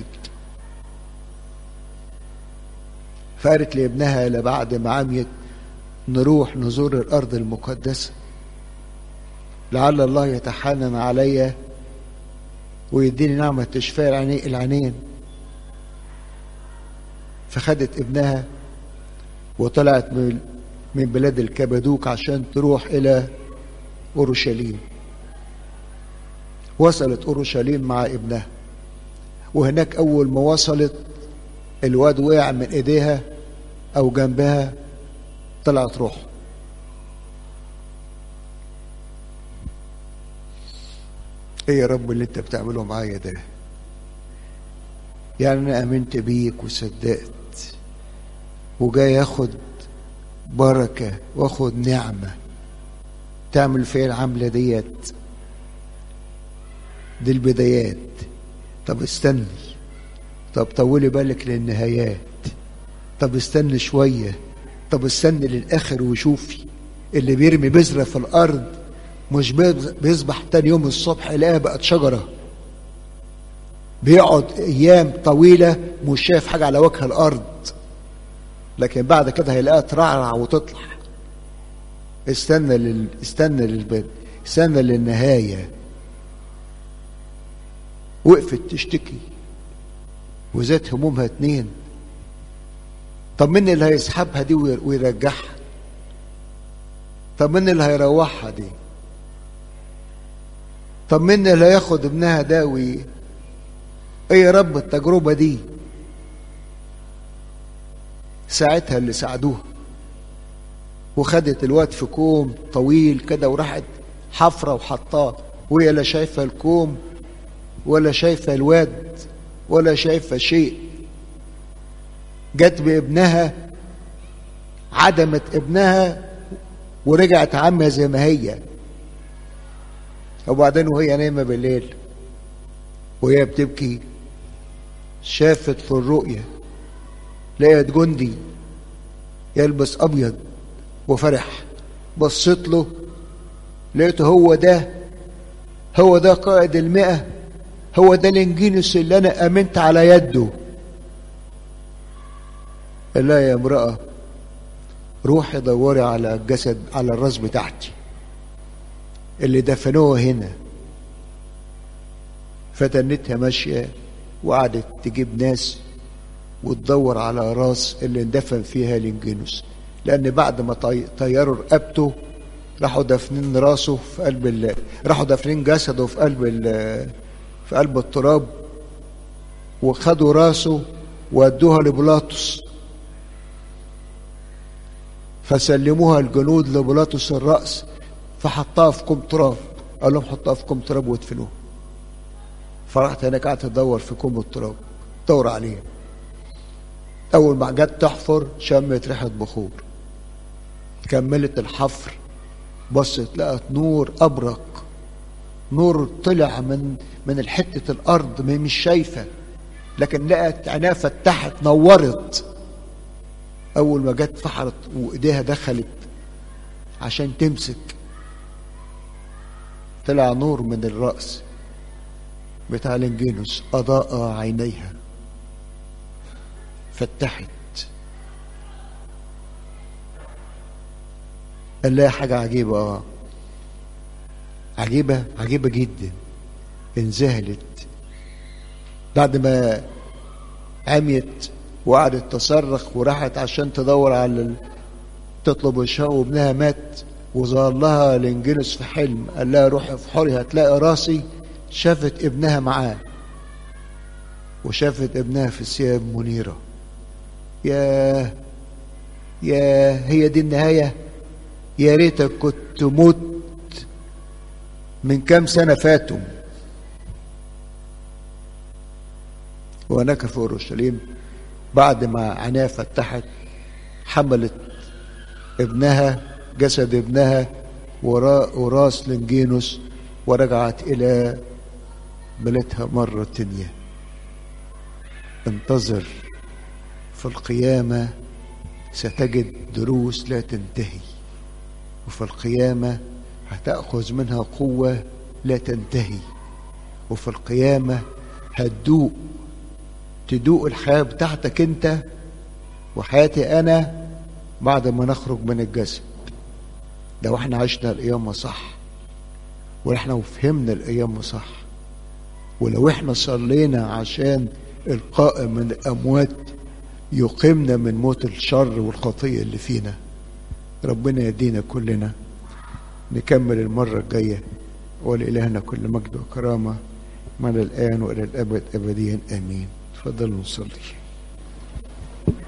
فقالت لابنها لبعد ما عميت نروح نزور الارض المقدسه لعل الله يتحنن عليا ويديني نعمه تشفاء العينين فخدت ابنها وطلعت من من بلاد الكبدوك عشان تروح إلى أورشليم وصلت أورشليم مع ابنها وهناك أول ما وصلت الواد وقع من إيديها أو جنبها طلعت روحه ايه يا رب اللي انت بتعمله معايا ده يعني انا امنت بيك وصدقت وجاي اخد بركة واخد نعمة تعمل فيا العملة ديت دي البدايات طب استني طب طولي بالك للنهايات طب استني شوية طب استني للآخر وشوفي اللي بيرمي بذرة في الأرض مش بيصبح تاني يوم الصبح يلاقيها بقت شجرة بيقعد أيام طويلة مش شايف حاجة على وجه الأرض لكن بعد كده هيلاقيها ترعرع وتطلع استنى لل... استنى للبدء استنى للنهاية وقفت تشتكي وذات همومها اتنين طب مين اللي هيسحبها دي ويرجعها طب مين اللي هيروحها دي طب مين اللي هياخد ابنها ده وي ايه يا رب التجربة دي ساعتها اللي ساعدوها وخدت الواد في كوم طويل كده وراحت حفرة وحطاه وهي لا شايفة الكوم ولا شايفة الواد ولا شايفة شيء جت بابنها عدمت ابنها ورجعت عامية زي ما هي وبعدين وهي نايمة بالليل وهي بتبكي شافت في الرؤية لقيت جندي يلبس أبيض وفرح بصيت له لقيته هو ده هو ده قائد المئة هو ده الانجينوس اللي انا امنت على يده لا يا امرأة روحي دوري على الجسد على الراس بتاعتي اللي دفنوه هنا فتنتها ماشية وقعدت تجيب ناس وتدور على راس اللي اندفن فيها الانجينوس لان بعد ما طيروا رقبته راحوا دافنين راسه في قلب ال... راحوا دافنين جسده في قلب ال... في قلب التراب وخدوا راسه وادوها لبيلاطس فسلموها الجنود لبيلاطس الرأس فحطها في كوم تراب قال لهم حطها في كوم تراب وادفنوها فرحت هناك قعدت تدور في كوم التراب دور عليها أول ما جت تحفر شمت ريحة بخور كملت الحفر بصت لقت نور أبرق نور طلع من من الحتة الأرض مش شايفة لكن لقت عينيها فتحت نورت أول ما جت فحرت وإيديها دخلت عشان تمسك طلع نور من الرأس بتاع الانجينوس أضاء عينيها فتحت قال لها حاجة عجيبة اه عجيبة عجيبة جدا انذهلت بعد ما عميت وقعدت تصرخ وراحت عشان تدور على ال... تطلب الشاء وابنها مات وظهر لها الانجلس في حلم قال لها روحي في حوري هتلاقي راسي شافت ابنها معاه وشافت ابنها في ثياب منيره يا يا هي دي النهايه يا ريتك كنت مت من كام سنة فاتوا وهناك في أورشليم بعد ما عينيها فتحت حملت ابنها جسد ابنها وراس لنجينوس ورجعت إلى بلدها مرة تانية انتظر في القيامة ستجد دروس لا تنتهي وفي القيامة هتأخذ منها قوة لا تنتهي وفي القيامة هتدوق تدوق الحياة بتاعتك انت وحياتي انا بعد ما نخرج من الجسد لو احنا عشنا القيامة صح واحنا وفهمنا القيامة صح ولو احنا صلينا عشان القائم من الأموات يقيمنا من موت الشر والخطية اللي فينا ربنا يدينا كلنا نكمل المرة الجاية ولإلهنا كل مجد وكرامة من الآن وإلى الأبد أبديا آمين تفضلوا نصلي